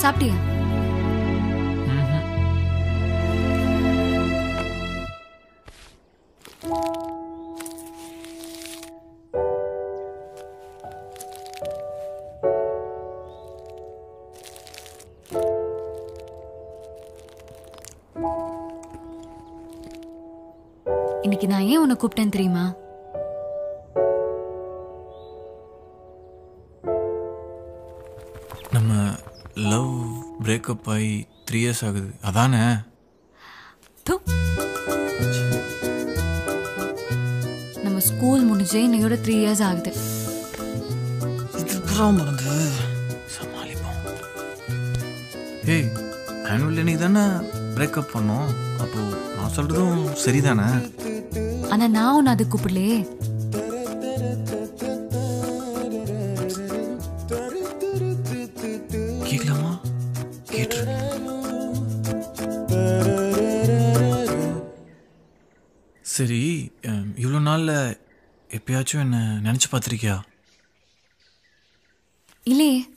சாப்பிட்டியா இன்னைக்கு நான் ஏன் உன்னை கூப்பிட்டேன் தெரியுமா நம்ம லவ் பிரேக்கப் ஆகி த்ரீ இயர்ஸ் ஆகுது அதானே ப்பு. நம்ம ஸ்கூல் முடிஞ்சே இன்னையோட த்ரீ இயர்ஸ் ஆகுது இதுக்கப்புறம் மறந்து சமாளிப்போம் ஏய் ஆனுவல் இன்னைக்கு தானே பிரேக்கப் பண்ணோம் அப்போ நான் சொல்றதும் சரிதானே ஆனா நான் உன்னை அது கூப்பிடலையே கேட்கலாமா கேட்டுரு சரி இவ்வளோ நாளில் எப்பயாச்சும் என்ன நினச்சி பார்த்துருக்கியா இல்லையே